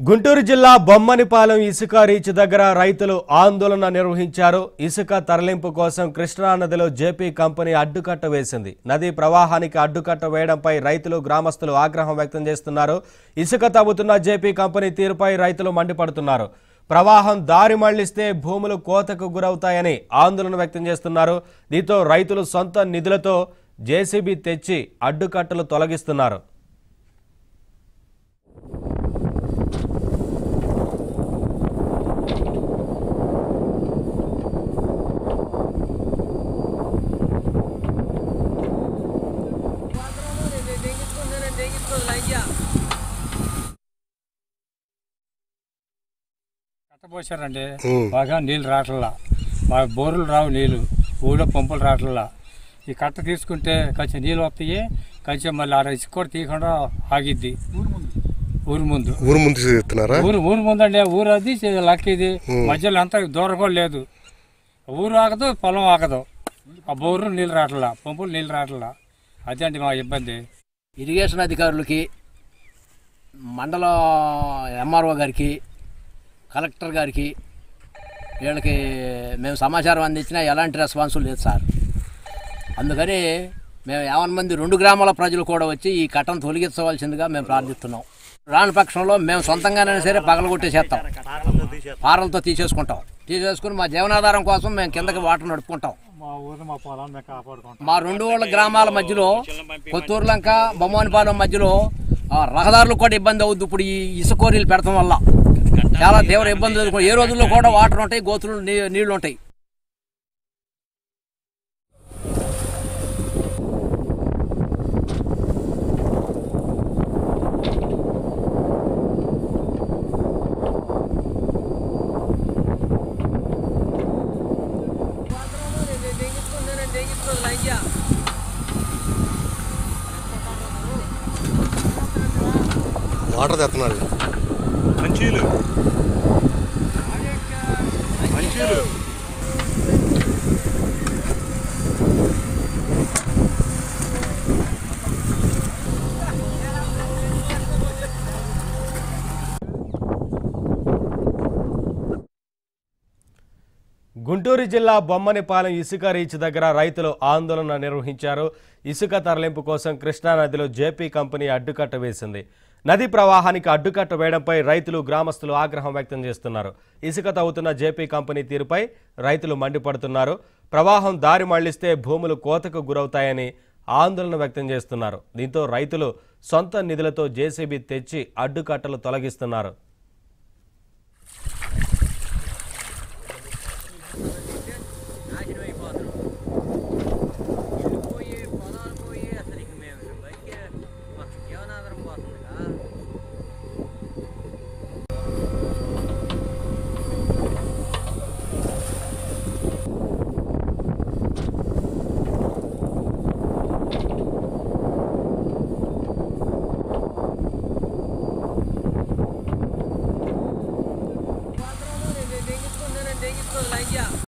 గుంటూరు జిల్లా బొమ్మనిపాలెం ఇసుక రీచ్ దగ్గర రైతులు ఆందోళన నిర్వహించారు ఇసుక తరలింపు కోసం కృష్ణా నదిలో జేపీ కంపెనీ అడ్డుకట్ట వేసింది నదీ ప్రవాహానికి అడ్డుకట్ట వేయడంపై రైతులు గ్రామస్తులు ఆగ్రహం వ్యక్తం చేస్తున్నారు ఇసుక తవ్వుతున్న జేపీ కంపెనీ తీరుపై రైతులు మండిపడుతున్నారు ప్రవాహం దారి మళ్లిస్తే భూములు కోతకు గురవుతాయని ఆందోళన వ్యక్తం చేస్తున్నారు దీంతో రైతులు సొంత నిధులతో జేసీబీ తెచ్చి అడ్డుకట్టలు తొలగిస్తున్నారు కట్టపోసారండి బాగా నీళ్ళు రావట్లా బాగా బోర్లు రావు నీళ్ళు ఊళ్ళో పంపులు రావట్లా ఈ కట్ట తీసుకుంటే కొంచెం నీళ్ళు వస్తాయి కొంచెం మళ్ళీ ఆ ఇసుక కూడా తీయకుండా ఆగిద్ది ఊరు ముందు ఊరు ముందు చెప్తున్నారా ఊరు ఊరు ముందండి ఊరు అది చే- లక్ ఇది మధ్యలో అంతా దూరం కూడా లేదు ఊరు ఆగదు పొలం ఆగదు ఆ బోరు నీళ్ళు రావట్లా పంపులు నీళ్ళు రావట్లా అదే అండి మా ఇబ్బంది ఇరిగేషన్ అధికారులకి మండల ఎంఆర్ఓ గారికి కలెక్టర్ గారికి వీళ్ళకి మేము సమాచారం అందించినా ఎలాంటి రెస్పాన్స్ లేదు సార్ అందుకని మేము యావన్ మంది రెండు గ్రామాల ప్రజలు కూడా వచ్చి ఈ కట్టను తొలగించవలసిందిగా మేము ప్రార్థిస్తున్నాం రాని పక్షంలో మేము సొంతంగానైనా సరే పగలగొట్టేసేస్తాం పారలతో తీసేసుకుంటాం తీసేసుకుని మా జీవనాధారం కోసం మేము కిందకి వాటర్ నడుపుకుంటాం మా ఊరు మా పొలాన్ని కాపాడుకుంటాం మా రెండు ఊళ్ళ గ్రామాల మధ్యలో కొత్తూరు లంక బొమ్మనిపాలెం మధ్యలో ఆ, రహదారులకు కూడా ఇబ్బంది అవుద్ది ఇప్పుడు ఈ ఇసుకోరీలు పెడతాం వల్ల చాలా తీవ్ర ఇబ్బంది ఎదుర్కొ- ఏ రోజుల్లో కూడా వాటర్ ఉంటాయి గోతులు నీ- నీళ్లు ఉంటాయి వాటర్ తెస్తున్నారు మంచీలు మంచీలు గుంటూరు జిల్లా బొమ్మనిపాలెం ఇసుక రీచ్ దగ్గర రైతులు ఆందోళన నిర్వహించారు ఇసుక తరలింపు కోసం కృష్ణా నదిలో జేపీ కంపెనీ అడ్డుకట్ట వేసింది నది ప్రవాహానికి అడ్డుకట్ట వేయడంపై రైతులు గ్రామస్తులు ఆగ్రహం వ్యక్తం చేస్తున్నారు ఇసుక తవ్వుతున్న జేపీ కంపెనీ తీరుపై రైతులు మండిపడుతున్నారు ప్రవాహం దారి మళ్లిస్తే భూములు కోతకు గురవుతాయని ఆందోళన వ్యక్తం చేస్తున్నారు దీంతో రైతులు సొంత నిధులతో జేసీబీ తెచ్చి అడ్డుకట్టలు తొలగిస్తున్నారు